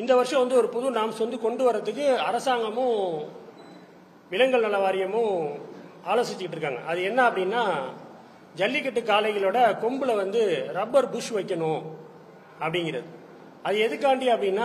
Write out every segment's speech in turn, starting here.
இந்த வருஷம் வந்து ஒரு புது நாம்ஸ் வந்து கொண்டு வரதுக்கு அரசாங்கமும் விலங்குகள் நல வாரியமும் ஆலோசிச்சுக்கிட்டு இருக்காங்க அது என்ன அப்படின்னா ஜல்லிக்கட்டு காளைகளோட கொம்புல வந்து ரப்பர் புஷ் வைக்கணும் அப்படிங்கிறது அது எதுக்காண்டி அப்படின்னா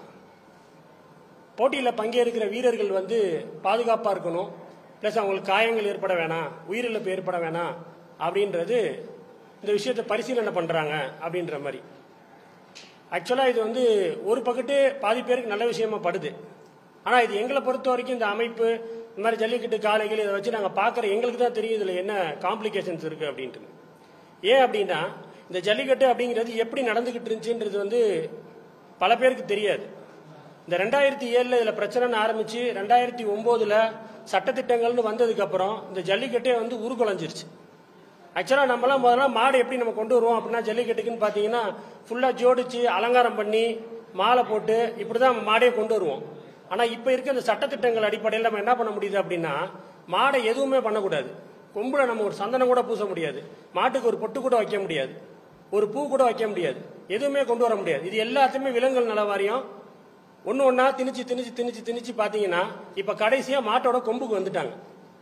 போட்டியில் பங்கேற்கிற வீரர்கள் வந்து பாதுகாப்பாக இருக்கணும் ப்ளஸ் அவங்களுக்கு காயங்கள் ஏற்பட வேணாம் உயிரிழப்பு ஏற்பட வேணாம் அப்படின்றது இந்த விஷயத்தை பரிசீலனை பண்ணுறாங்க அப்படின்ற மாதிரி ஆக்சுவலாக இது வந்து ஒரு பக்கத்து பாதி பேருக்கு நல்ல விஷயமா படுது ஆனால் இது எங்களை பொறுத்த வரைக்கும் இந்த அமைப்பு இந்த மாதிரி ஜல்லிக்கட்டு காளைகள் இதை வச்சு நாங்கள் பார்க்குற எங்களுக்கு தான் தெரியும் இதில் என்ன காம்ப்ளிகேஷன்ஸ் இருக்குது அப்படின்ட்டு ஏன் அப்படின்னா இந்த ஜல்லிக்கட்டு அப்படிங்கிறது எப்படி நடந்துக்கிட்டு இருந்துச்சுன்றது வந்து பல பேருக்கு தெரியாது இந்த ரெண்டாயிரத்தி ஏழில் இதில் பிரச்சனைன்னு ஆரம்பித்து ரெண்டாயிரத்தி ஒம்போதில் சட்டத்திட்டங்கள்னு வந்ததுக்கப்புறம் இந்த ஜல்லிக்கட்டே வந்து உருகுலைஞ்சிருச்சு ஆக்சுவலாக நம்மலாம் முதல்ல மாடு எப்படி நம்ம கொண்டு வருவோம் அப்படின்னா ஜல்லிக்கட்டுக்குன்னு பார்த்தீங்கன்னா ஃபுல்லாக ஜோடிச்சு அலங்காரம் பண்ணி மாலை போட்டு இப்படி தான் மாடே கொண்டு வருவோம் ஆனால் இப்போ இருக்க இந்த சட்டத்திட்டங்கள் அடிப்படையில் நம்ம என்ன பண்ண முடியுது அப்படின்னா மாடை எதுவுமே பண்ணக்கூடாது கொம்புல நம்ம ஒரு சந்தனம் கூட பூச முடியாது மாட்டுக்கு ஒரு பொட்டு கூட வைக்க முடியாது ஒரு பூ கூட வைக்க முடியாது எதுவுமே கொண்டு வர முடியாது இது எல்லாத்தையுமே விலங்குகள் நல வாரியம் ஒன்று ஒன்றா திணிச்சு திணிச்சு திணிச்சு திணிச்சு பார்த்தீங்கன்னா இப்போ கடைசியாக மாட்டோட கொம்புக்கு வந்துட்டாங்க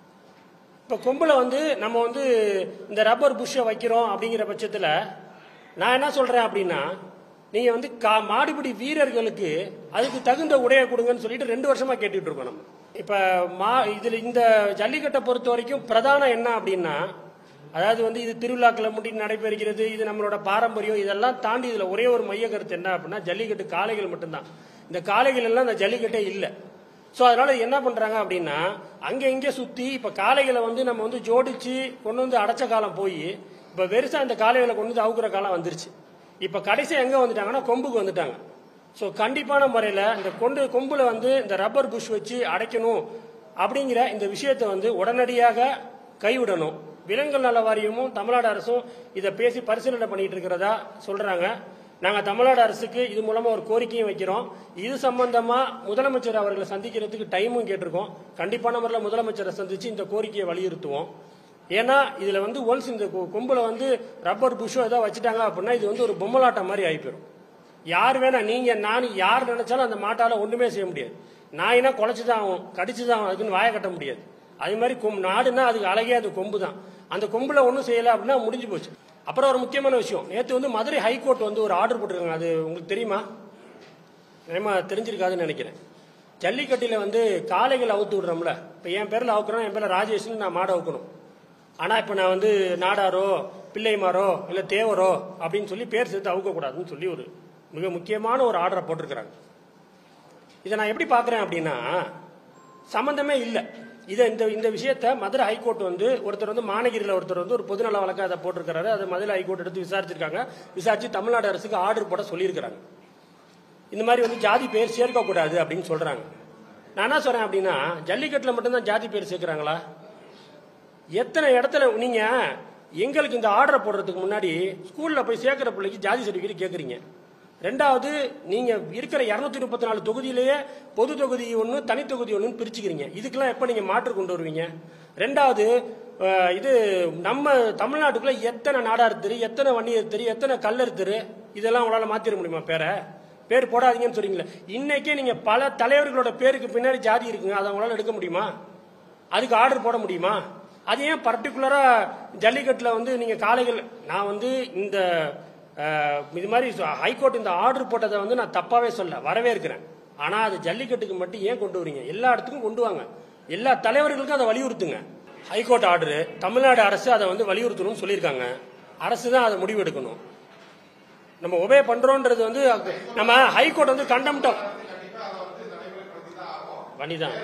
இப்போ கொம்புல வந்து நம்ம வந்து இந்த ரப்பர் புஷ்ஷை வைக்கிறோம் அப்படிங்கிற பட்சத்தில் நான் என்ன சொல்கிறேன் அப்படின்னா நீங்கள் வந்து கா மாடுபிடி வீரர்களுக்கு அதுக்கு தகுந்த உடையை கொடுங்கன்னு சொல்லிட்டு ரெண்டு வருஷமாக கேட்டுட்டு இருக்கோம் நம்ம இப்போ மா இதில் இந்த ஜல்லிக்கட்டை பொறுத்த வரைக்கும் பிரதானம் என்ன அப்படின்னா அதாவது வந்து இது திருவிழாக்களை முடி நடைபெறுகிறது இது நம்மளோட பாரம்பரியம் இதெல்லாம் தாண்டி இதில் ஒரே ஒரு மைய கருத்து என்ன அப்படின்னா ஜல்லிக்கட்டு காளைகள் மட்டும்தான் இந்த காளைகள் எல்லாம் இந்த ஜல்லிக்கட்டே இல்லை ஸோ அதனால என்ன பண்றாங்க அப்படின்னா அங்க இங்க சுத்தி இப்ப காளைகளை வந்து நம்ம வந்து ஜோடிச்சு கொண்டு வந்து அடைச்ச காலம் போய் இப்ப வெறுசா இந்த காளைகளை கொண்டு வந்து அவுக்குற காலம் வந்துருச்சு இப்ப கடைசி எங்க வந்துட்டாங்கன்னா கொம்புக்கு வந்துட்டாங்க ஸோ கண்டிப்பான முறையில் இந்த கொண்டு கொம்புல வந்து இந்த ரப்பர் புஷ் வச்சு அடைக்கணும் அப்படிங்கிற இந்த விஷயத்தை வந்து உடனடியாக கைவிடணும் விலங்குகள் நல வாரியமும் தமிழ்நாடு அரசும் இதை பேசி பரிசீலனை பண்ணிட்டு இருக்கிறதா சொல்றாங்க நாங்கள் தமிழ்நாடு அரசுக்கு இது மூலமா ஒரு கோரிக்கையும் வைக்கிறோம் இது சம்பந்தமா முதலமைச்சர் அவர்களை சந்திக்கிறதுக்கு டைமும் கேட்டிருக்கோம் கண்டிப்பான முறையில் முதலமைச்சரை சந்திச்சு இந்த கோரிக்கையை வலியுறுத்துவோம் ஏன்னா இதுல வந்து ஒன்ஸ் இந்த கொ- கொம்புல வந்து ரப்பர் புஷோ ஏதோ வச்சுட்டாங்க அப்படின்னா இது வந்து ஒரு பொம்மலாட்டம் மாதிரி ஆயிப்போம் யார் வேணா நீங்க நான் யார் நினைச்சாலும் அந்த மாட்டால ஒண்ணுமே செய்ய முடியாது நாயினா குலைச்சுதான் ஆகும் கடிச்சுதான் ஆகும் அதுக்குன்னு வாயை கட்ட முடியாது அது மாதிரி கொம் நாடுனா அதுக்கு அழகே அது கொம்பு தான் அந்த கொம்புல ஒன்றும் செய்யல அப்படின்னா முடிஞ்சு போச்சு அப்புறம் ஒரு முக்கியமான விஷயம் நேற்று வந்து மதுரை ஹைகோர்ட் வந்து ஒரு ஆர்டர் போட்டிருக்காங்க அது உங்களுக்கு தெரியுமா நிச்சயமா தெரிஞ்சிருக்காதுன்னு நினைக்கிறேன் ஜல்லிக்கட்டில் வந்து காளைகள் அவுத்து விடுறோம்ல இப்போ என் பேரில் அவுக்குறோம் என் பேரில் ராஜேஷ்னு நான் மாடை அவுக்கணும் ஆனால் இப்போ நான் வந்து நாடாரோ பிள்ளைமாரோ இல்லை தேவரோ அப்படின்னு சொல்லி பேர் சேர்த்து அவுக்கக்கூடாதுன்னு சொல்லி ஒரு மிக முக்கியமான ஒரு ஆர்டரை போட்டிருக்கிறாங்க இதை நான் எப்படி பார்க்குறேன் அப்படின்னா சம்மந்தமே இல்லை இதை இந்த இந்த விஷயத்த மதுரை ஹைகோர்ட் வந்து ஒருத்தர் வந்து மாநகிரியில் ஒருத்தர் வந்து ஒரு பொதுநல வழக்கை அதை போட்டிருக்கிறாரு அதை மதுரை ஹைகோர்ட் எடுத்து விசாரிச்சிருக்காங்க விசாரிச்சு தமிழ்நாடு அரசுக்கு ஆர்டர் போட சொல்லியிருக்கிறாங்க இந்த மாதிரி வந்து ஜாதி பேர் சேர்க்கக்கூடாது அப்படின்னு சொல்றாங்க நான் என்ன சொல்றேன் அப்படின்னா ஜல்லிக்கட்டில் மட்டும்தான் ஜாதி பேர் சேர்க்கிறாங்களா எத்தனை இடத்துல நீங்க எங்களுக்கு இந்த ஆர்டரை போடுறதுக்கு முன்னாடி ஸ்கூல்ல போய் சேர்க்கிற பிள்ளைக்கு ஜாதி சர்டிஃபிகேட் கேட்குறீங்க ரெண்டாவது நீங்க இருக்கிற இருநூத்தி முப்பத்தி நாலு தொகுதியிலேயே பொது தொகுதி ஒன்று தனி தொகுதி ஒன்றுன்னு பிரிச்சுக்கிறீங்க இதுக்கெல்லாம் எப்போ நீங்க மாற்று கொண்டு வருவீங்க ரெண்டாவது அஹ், இது நம்ம தமிழ்நாட்டுக்குள்ள எத்தனை நாடார் தெரு எத்தனை வன்னியர் தெரு எத்தனை கல்லர் தெரு இதெல்லாம் உங்களால மாத்திர முடியுமா பேரை பேர் போடாதீங்கன்னு சொல்றீங்களே இன்னைக்கே நீங்க பல தலைவர்களோட பேருக்கு பின்னாடி ஜாதி இருக்குங்க அதை உங்களால எடுக்க முடியுமா அதுக்கு ஆர்டர் போட முடியுமா அது ஏன் பர்டிகுலரா ஜல்லிக்கட்டுல வந்து நீங்க காளைகள் நான் வந்து இந்த அஹ், இது மாதிரி ஹைகோர்ட் இந்த ஆர்டர் போட்டதை வந்து நான் தப்பாவே சொல்ல வரவேற்கிறேன் ஆனா அது ஜல்லிக்கட்டுக்கு மட்டும் ஏன் கொண்டு வரீங்க எல்லா இடத்துக்கும் கொண்டு வாங்க எல்லா தலைவர்களுக்கும் அதை வலியுறுத்துங்க ஹைகோர்ட் ஆர்டர் தமிழ்நாடு அரசு அதை வந்து வலியுறுத்தணும்னு சொல்லியிருக்காங்க அரசு தான் அதை முடிவு எடுக்கணும் நம்ம ஒபே பண்றோன்றது வந்து நம்ம ஹைகோர்ட் வந்து கண்டம்ட் வனிதான்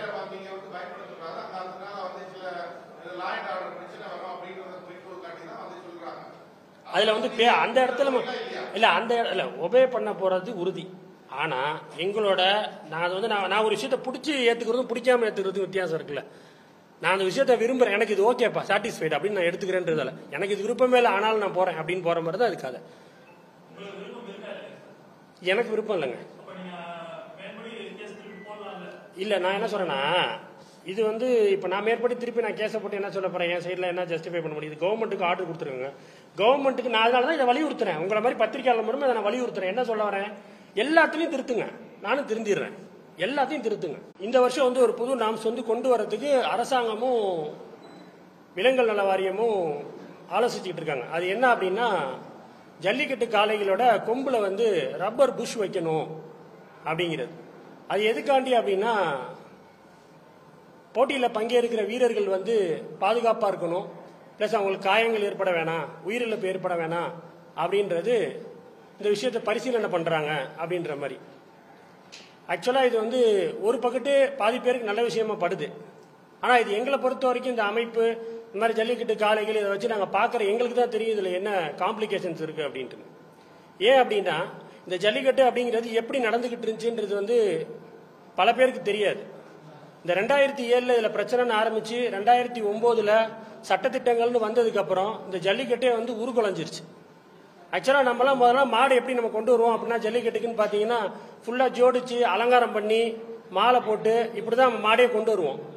அதுல வந்து பே- அந்த இடத்துல ம- இல்ல அந்த இட- இல்ல ஒபே பண்ண போறது உறுதி ஆனா எங்களோட நான் அது வந்து நான் நான் ஒரு விஷயத்த பிடிச்சி ஏத்துக்கிறதும் பிடிக்காம ஏத்துக்கிறதும் வித்தியாசம் இருக்குல்ல நான் அந்த விஷயத்த விரும்புறேன் எனக்கு இது ஓகேப்பா சாட்டிஸ்ஃபைட் அப்படின்னு நான் எடுத்துக்கிறேன்றதால எனக்கு இது விருப்பமே இல்லை ஆனாலும் நான் போறேன் அப்படின்னு போற மாதிரி தான் அது கதை எனக்கு விருப்பம் இல்லைங்க இல்ல நான் என்ன சொல்றேன்னா இது வந்து இப்ப நான் மேற்படி திருப்பி நான் கேஸை போட்டு என்ன சொல்ல போறேன் என் சைடுல என்ன ஜஸ்டிஃபை பண்ண முடியுது கவர்மெண்ட்டுக்கு ஆர்டர் கொடுத்துருங்க கவர்மெண்ட்டுக்கு நான் அதனால தான் இதை வலியுறுத்துறேன் உங்களை மாதிரி பத்திரிகையாளர் மூலமா இதை நான் வலியுறுத்துறேன் என்ன சொல்ல வரேன் எல்லாத்துலயும் திருத்துங்க நானும் திருந்திடுறேன் எல்லாத்தையும் திருத்துங்க இந்த வருஷம் வந்து ஒரு புது நாம்ஸ் வந்து கொண்டு வரதுக்கு அரசாங்கமும் விலங்குகள் நல வாரியமும் ஆலோசிச்சுட்டு இருக்காங்க அது என்ன அப்படின்னா ஜல்லிக்கட்டு காளைகளோட கொம்புல வந்து ரப்பர் புஷ் வைக்கணும் அப்படிங்கிறது அது எதுக்காண்டி அப்படின்னா போட்டியில் பங்கேற்கிற வீரர்கள் வந்து பாதுகாப்பாக இருக்கணும் ப்ளஸ் அவங்களுக்கு காயங்கள் ஏற்பட வேணாம் உயிரிழப்பு ஏற்பட வேணாம் அப்படின்றது இந்த விஷயத்தை பரிசீலனை பண்ணுறாங்க அப்படின்ற மாதிரி ஆக்சுவலாக இது வந்து ஒரு பக்கத்து பாதி பேருக்கு நல்ல விஷயமா படுது ஆனால் இது எங்களை பொறுத்த வரைக்கும் இந்த அமைப்பு இந்த மாதிரி ஜல்லிக்கட்டு காளைகள் இதை வச்சு நாங்கள் பார்க்குற எங்களுக்கு தான் தெரியும் இதில் என்ன காம்ப்ளிகேஷன்ஸ் இருக்குது அப்படின்ட்டு ஏன் அப்படின்னா இந்த ஜல்லிக்கட்டு அப்படிங்கிறது எப்படி நடந்துக்கிட்டு இருந்துச்சுன்றது வந்து பல பேருக்கு தெரியாது இந்த ரெண்டாயிரத்தி ஏழில் இதில் பிரச்சனைன்னு ஆரம்பித்து ரெண்டாயிரத்தி ஒம்போதில் சட்டத்திட்டங்கள்னு வந்ததுக்கப்புறம் இந்த ஜல்லிக்கட்டே வந்து உருகுலைஞ்சிருச்சு ஆக்சுவலாக நம்மலாம் முதல்ல மாடு எப்படி நம்ம கொண்டு வருவோம் அப்படின்னா ஜல்லிக்கட்டுக்குன்னு பார்த்தீங்கன்னா ஃபுல்லாக ஜோடிச்சு அலங்காரம் பண்ணி மாலை போட்டு இப்படி தான் மாடே கொண்டு வருவோம்